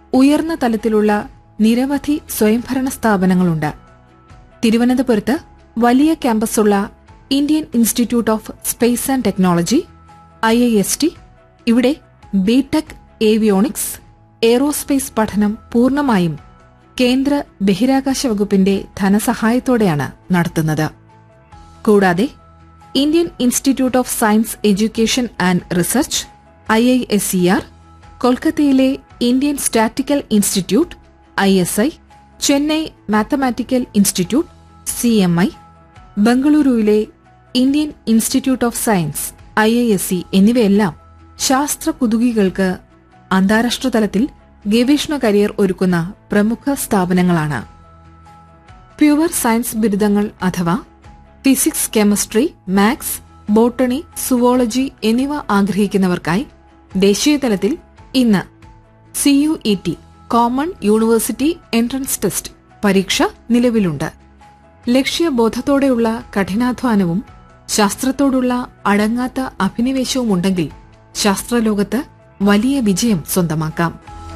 ഉയർന്ന തലത്തിലുള്ള നിരവധി സ്വയംഭരണ സ്ഥാപനങ്ങളുണ്ട് തിരുവനന്തപുരത്ത് വലിയ ക്യാമ്പസുള്ള Indian Institute of Space and Technology I I S T ഇവിടെ ബിടെക് ഏവിയോണിക്സ് എയ്റോസ്പേസ് പഠനം പൂർണ്ണമായും കേന്ദ്ര ബഹിരാകാശ വകുപ്പിന്റെ ധനസഹായത്തോടെയാണ് നടത്തുന്നത് കൂടാതെ Indian Institute of Science Education and Research I I S C R കൊൽക്കത്തയിലെ Indian Statical Institute I S I Chennai Mathematical Institute C M I ബംഗളൂരുവിലെ Indian Institute of Science I I S C എന്നിവയെല്ലാം ശാസ്ത്ര കുതുകികൾക്ക് അന്താരാഷ്ട്ര തലത്തിൽ ഗവേഷണ career ഒരുക്കുന്ന പ്രമുഖ സ്ഥാപനങ്ങളാണ് പ്യുവർ സയൻസ് ബിരുദങ്ങൾ അഥവാ physics chemistry maths botany zoology എന്നിവ ആഗ്രഹിക്കുന്നവർക്കായി ദേശീയ തലത്തിൽ ഇന്ന് CUE T common university entrance test പരീക്ഷ നിലവിലുണ്ട് ലക്ഷ്യബോധത്തോടെയുള്ള കഠിനാധ്വാനവും ശാസ്ത്രത്തോടുള്ള അടങ്ങാത്ത അഭിനിവേശവും ഉണ്ടെങ്കിൽ ശാസ്ത്രലോകത്ത് വലിയ വിജയം സ്വന്തമാക്കാം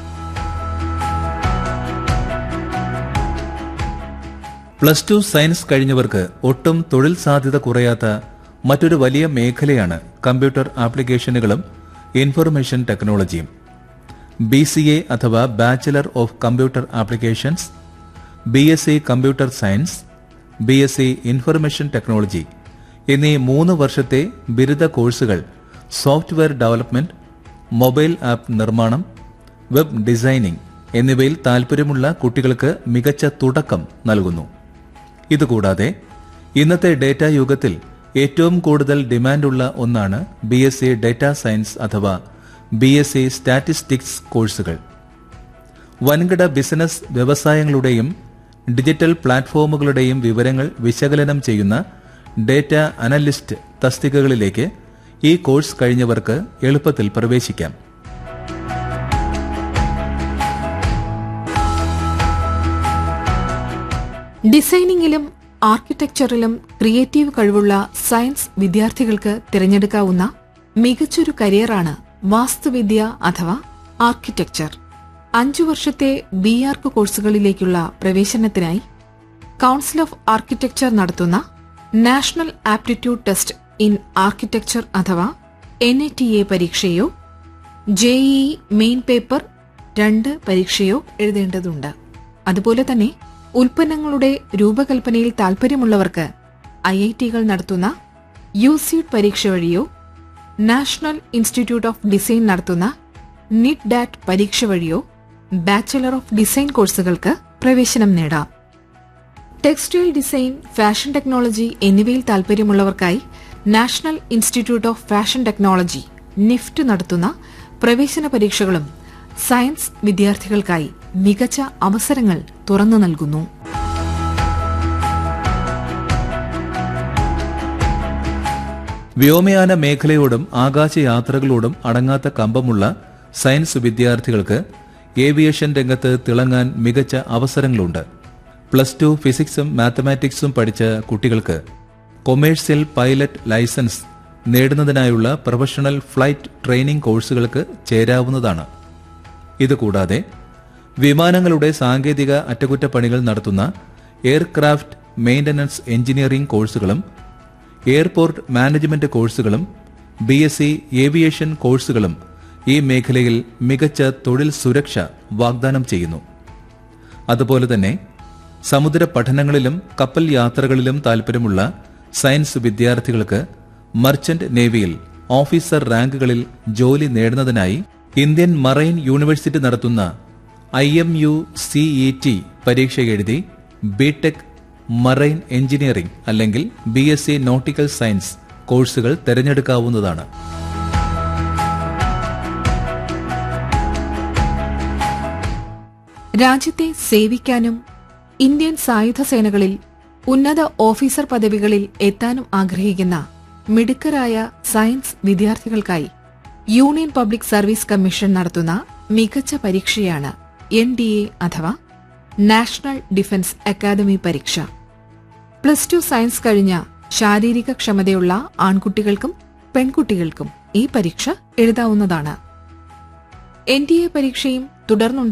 പ്ലസ് ടു സയൻസ് കഴിഞ്ഞവർക്ക് ഒട്ടും തൊഴിൽ സാധ്യത കുറയാത്ത മറ്റൊരു വലിയ മേഖലയാണ് കമ്പ്യൂട്ടർ ആപ്ലിക്കേഷനുകളും ഇൻഫർമേഷൻ ടെക്നോളജിയും ബി സി എ അഥവാ bachelor of computer applications B S C computer science B S C information technology എന്നീ മൂന്ന് വർഷത്തെ ബിരുദ കോഴ്സുകൾ സോഫ്റ്റ്വെയർ ഡെവലപ്മെന്റ് മൊബൈൽ ആപ്പ് നിർമ്മാണം വെബ് ഡിസൈനിംഗ് എന്നിവയിൽ താൽപ്പര്യമുള്ള കുട്ടികൾക്ക് മികച്ച തുടക്കം നൽകുന്നു ഇതുകൂടാതെ ഇന്നത്തെ ഡേറ്റ യുഗത്തിൽ ഏറ്റവും കൂടുതൽ ഡിമാൻഡുള്ള ഒന്നാണ് B S C data science അഥവാ ബി എസ് സി സ്റ്റാറ്റിസ്റ്റിക്സ് കോഴ്സുകൾ വൻകിട ബിസിനസ് വ്യവസായങ്ങളുടെയും ഡിജിറ്റൽ പ്ലാറ്റ്ഫോമുകളുടെയും വിവരങ്ങൾ വിശകലനം ചെയ്യുന്ന ഡേറ്റ അനലിസ്റ്റ് തസ്തികകളിലേക്ക് ഈ കോഴ്സ് കഴിഞ്ഞവർക്ക് എളുപ്പത്തിൽ പ്രവേശിക്കാം ഡിസൈനിങ്ങിലും ആർക്കിടെക്ചറിലും ക്രിയേറ്റീവ് കഴിവുള്ള സയൻസ് വിദ്യാർത്ഥികൾക്ക് തിരഞ്ഞെടുക്കാവുന്ന മികച്ചൊരു കരിയറാണ് വാസ്തുവിദ്യ അഥവാ ആർക്കിടെക്ചർ അഞ്ചു വർഷത്തെ ബി ആർക്ക് കോഴ്സുകളിലേക്കുള്ള പ്രവേശനത്തിനായി കൌൺസിൽ ഓഫ് ആർക്കിടെക്ചർ നടത്തുന്ന National Aptitude Test in Architecture അഥവാ എൻ എ ടി എ പരീക്ഷയോ ജെഇഇ മെയിൻ പേപ്പർ രണ്ട് പരീക്ഷയോ എഴുതേണ്ടതുണ്ട് അതുപോലെ തന്നെ ഉൽപ്പന്നങ്ങളുടെ രൂപകൽപ്പനയിൽ താൽപ്പര്യമുള്ളവർക്ക് ഐ ഐ ടികൾ നടത്തുന്ന യു സീഡ് പരീക്ഷ വഴിയോ നാഷണൽ ഇൻസ്റ്റിറ്റ്യൂട്ട് ഓഫ് ഡിസൈൻ നടത്തുന്ന നിറ്റ് ഡാറ്റ് പരീക്ഷ വഴിയോ ബാച്ചലർ ഓഫ് ഡിസൈൻ കോഴ്സുകൾക്ക് പ്രവേശനം നേടാം ടെക്സ്റ്റൈൽ ഡിസൈൻ ഫാഷൻ ടെക്നോളജി എന്നിവയിൽ താൽപ്പര്യമുള്ളവർക്കായി National Institute of Fashion Technology NIFT നടത്തുന്ന പ്രവേശന പരീക്ഷകളും സയൻസ് വിദ്യാർത്ഥികൾക്കായി മികച്ച അവസരങ്ങൾ തുറന്നു നൽകുന്നു വ്യോമയാന മേഖലയോടും ആകാശയാത്രകളോടും അടങ്ങാത്ത കമ്പമുള്ള സയൻസ് വിദ്യാർത്ഥികൾക്ക് ഏവിയേഷൻ രംഗത്ത് തിളങ്ങാൻ മികച്ച അവസരങ്ങളുണ്ട് പ്ലസ് ടു ഫിസിക്സും മാത്തമാറ്റിക്സും പഠിച്ച കുട്ടികൾക്ക് കൊമേഴ്സ്യൽ പൈലറ്റ് ലൈസൻസ് നേടുന്നതിനായുള്ള പ്രൊഫഷണൽ ഫ്ലൈറ്റ് ട്രെയിനിംഗ് കോഴ്സുകൾക്ക് ചേരാവുന്നതാണ് ഇതുകൂടാതെ വിമാനങ്ങളുടെ സാങ്കേതിക അറ്റകുറ്റപ്പണികൾ നടത്തുന്ന എയർക്രാഫ്റ്റ് മെയിന്റനൻസ് എഞ്ചിനീയറിംഗ് കോഴ്സുകളും എയർപോർട്ട് മാനേജ്മെന്റ് കോഴ്സുകളും ബി എസ് സി ഏവിയേഷൻ കോഴ്സുകളും ഈ മേഖലയിൽ മികച്ച തൊഴിൽ സുരക്ഷ വാഗ്ദാനം ചെയ്യുന്നു അതുപോലെ തന്നെ സമുദ്ര പഠനങ്ങളിലും കപ്പൽ യാത്രകളിലും താൽപ്പര്യമുള്ള സയൻസ് വിദ്യാർത്ഥികൾക്ക് മർച്ചന്റ് നേവിയിൽ ഓഫീസർ റാങ്കുകളിൽ ജോലി നേടുന്നതിനായി ഇന്ത്യൻ മറൈൻ യൂണിവേഴ്സിറ്റി നടത്തുന്ന I M U CE T പരീക്ഷ എഴുതി ബിടെക് മറൈൻ എഞ്ചിനീയറിംഗ് അല്ലെങ്കിൽ B S C nautical science കോഴ്സുകൾ തിരഞ്ഞെടുക്കാവുന്നതാണ് രാജ്യത്തെ സേവിക്കാനും ഇന്ത്യൻ സായുധ സേനകളിൽ ഉന്നത ഓഫീസർ പദവികളിൽ എത്താനും ആഗ്രഹിക്കുന്ന മിടുക്കരായ സയൻസ് വിദ്യാർത്ഥികൾക്കായി യൂണിയൻ പബ്ലിക് സർവീസ് കമ്മീഷൻ നടത്തുന്ന മികച്ച പരീക്ഷയാണ് എൻ ഡി എ അഥവാ നാഷണൽ ഡിഫൻസ് അക്കാദമി പരീക്ഷ പ്ലസ് ടു സയൻസ് കഴിഞ്ഞ ശാരീരിക ക്ഷമതയുള്ള ആൺകുട്ടികൾക്കും പെൺകുട്ടികൾക്കും ഈ പരീക്ഷ എഴുതാവുന്നതാണ് എൻ ഡി എ പരീക്ഷയും തുടർന്നുണ്ടാകുന്ന